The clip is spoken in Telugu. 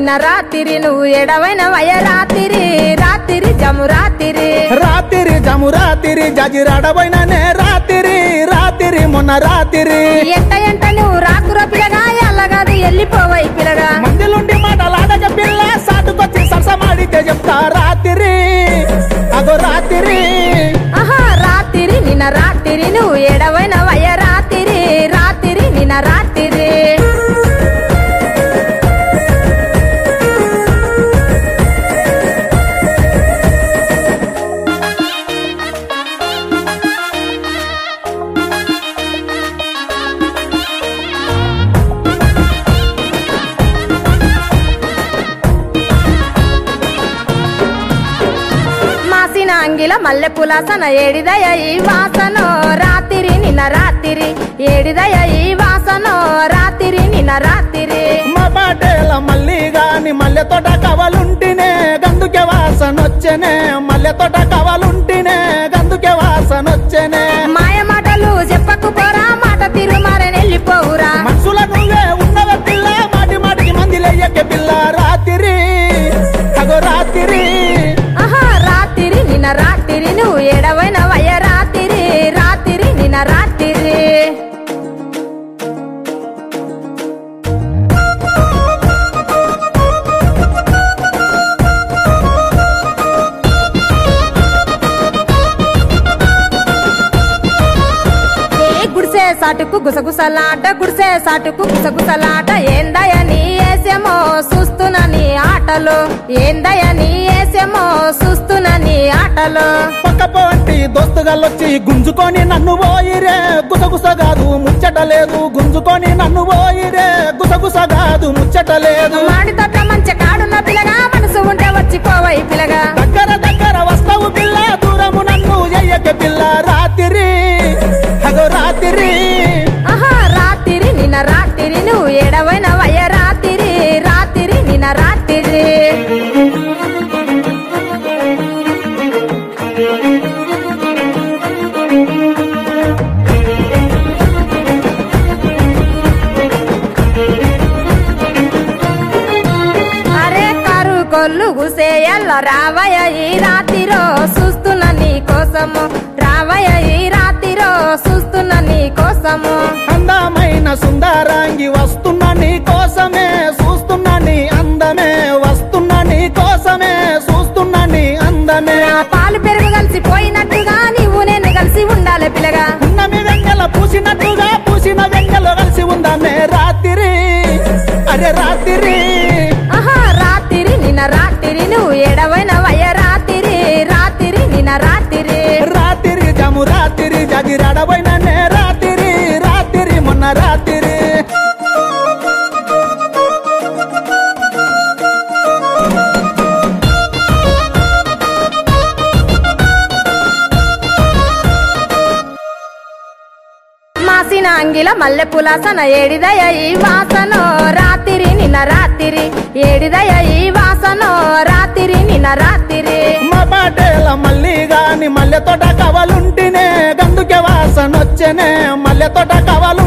నిన్న రాత్రి నువ్వు ఎడవైన వయ రాత్రి రాత్రి జము రాత్రి రాత్రి జము రాత్రి జజిరాడబోయిననే రాత్రి రాత్రి మొన్న రాత్రి ఎంట ఎంట నువ్వు రాకుర పిల్లగా ఎల్లగాదు వెళ్ళిపోవై పిల్లగా మందిలుండి మాటలాడక పిల్ల సాటుకొచ్చి సరసమాడితే చెప్తా రాత్రి అగో రాత్రి ఆహా రాత్రి నిన్న రాత్రి నువ్వు ఎడవైన వయ రాత్రి రాత్రి నిన్న రాత్రి మాసిన అంగిల మల్లె పులాసన ఏడిదయ ఈ వాసనో రాత్రి నిన్న రాత్రి ఏడిదయ ఈ వాసనో రాత్రి నిన్న రాత్రి మా పాటేల మళ్ళీ గాని మల్లె తోట కవలుంటినే గందుకే వాసనొచ్చెనే మల్లె తోట కవలుంటినే గందుకే వాసనొచ్చెనే మాయ మాటలు చెప్పకు పోరా మాట తీరు మారని వెళ్ళిపోవురా మనసుల నువ్వే ఉన్నవ పిల్ల మాటి మాటికి మందిలయ్యకే పిల్ల రాత్రి అగో రాత్రి ఆహా రాత్రి నిన్న రాత్రి నువ్వు ఎడవైన వయ రాత్రి రాత్రి నిన్న రాత్రి ఏ గుడిసే సాటుకు గుసగుసలాట గుడిసే సాటుకు గుసగుసలాట ఏందయ నీ ఏసేమో చూస్తున్నా నీ ఆటలు ఏందయ నీ ఏసేమో చూస్తున్నా నీ ఆటలు పక్క పోంటి దోస్తుగాళ్ళొచ్చి గుంజుకొని నన్ను పోయిరే గుసగుస కాదు ముచ్చట లేదు గుంజుకొని నన్ను పోయిరే గుసగుస కాదు ముచ్చట లేదు మాడి తోట మంచి కాడున్న పిల్లగా మనసు ఉంటే వచ్చిపోవై పిల్లగా దగ్గర దగ్గర వస్తావు పిల్ల దూరము నన్ను ఎయ్యక పిల్ల రాత్రి అగో రాత్రి ఆహా రాత్రి నిన్న రాత్రి నువ్వు ఎడవైన వయ రాత్రి రాత్రి నిన్న రాత్రి అరే కారు కొల్లు గుసేయల్ల రావయ్య ఈ రాత్రిరో చూస్తున్న నీ కోసము రావయ్య ఈ రాత్రిరో చూస్తున్న నీ కోసము అందమైన సుందరాంగి వస్తున్నా నీ కోసమే చూస్తున్నా నీ అందమే వస్తున్నా నీ కోసమే చూస్తున్నా నీ అందమే నా పాలు పెరుగు కలిసి పోయినట్టుగా నీవు నేను కలిసి ఉండాలి పిల్లగా ఉన్నమి వెంగల పూసినట్టుగా పూసిన వెంగల కలిసి ఉందామే రాత్రి అరే రాత్రి ఆహా రాత్రి నిన్న రాత్రి నువ్వు ఎడవైన వయ రాత్రి రాత్రి నిన్న రాత్రి రాత్రి జము రాత్రి జగిరడబోయిననే రాత్రి రాత్రి మొన్న రాత్రి మాసిన అంగిల మల్లె పులాసన ఏడిదయ ఈ వాసనో రాత్రి నిన్న రాత్రి ఏడిదయ ఈ వాసనో రాత్రి నిన్న రాత్రి మా పాటేల మళ్ళీ గాని మల్లె తోట కవలుంటినే గందుకే వాసనొచ్చెనే మల్లె తోట కవలు